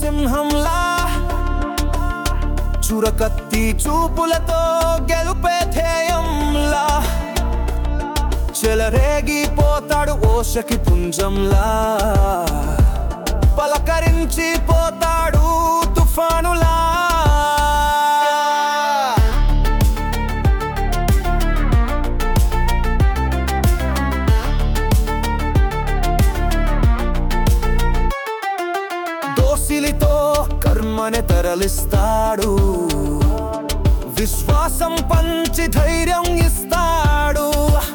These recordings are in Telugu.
సింహంలా చురకత్తి చూపులతో గెలుపే ధ్యేయంలా చెలరేగిపోతాడు ఓషకి పుంజంలా పలకరించి పోతాడు తుఫానులా దోసిలితో కర్మని తరలిస్తాడు విశ్వాసం పంచి ధైర్యం ఇస్తాడు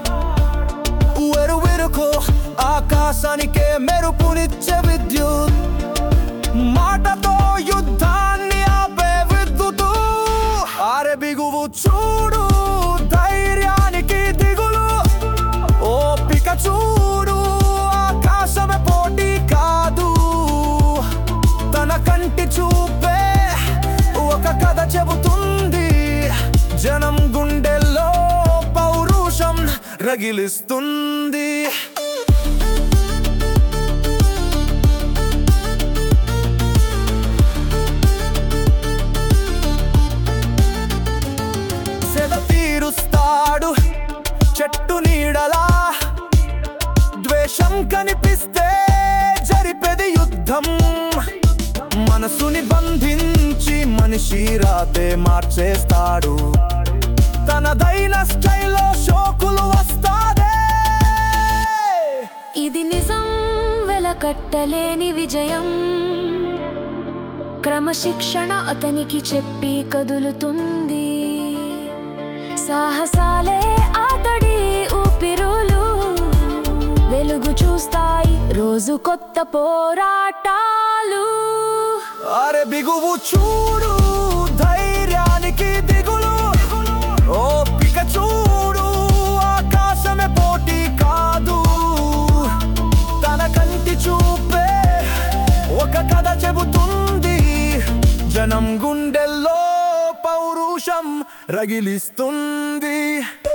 వెరువెరుకో ఆకాశానికే మెరుపునిచ్చే విద్యుత్ మాటతో యుద్ధాన్ని ఆపే విద్యుతు ఆరె బిగువు చూడు ధైర్యానికి దిగులు ఓపిక చూడు ఆకాశమే పోటీ కాదు తన కంటి చూపే ఒక కథ చెబుతుంది జనం గుండెల్లో పౌరుషం రగిలిస్తుంది సెద తీరుస్తాడు చెట్టు నీడలా ద్వేషం కనిపిస్తే జరిపెది యుద్ధం మనసుని బంధించి మనిషి రాతే మార్చేస్తాడు తనదైన స్టైల్లో షోకులు వస్తాదే ఇది నిజం వెలకట్టలేని విజయం క్రమశిక్షణ అతనికి చెప్పి కదులుతుంది సాహసాలే అతడి ఊపిరులు వెలుగు చూస్తాయి రోజు కొత్త పోరాటాలు అరే బిగువు చూడు ధైర్యానికి దిగులు ఓపిక చూడు ఆకాశమే పోటీ కాదు తన కంటి చూపే ఒక కథ చెబుతుంది జనం గుండెల్లో పౌరుషం రగిలిస్తుంది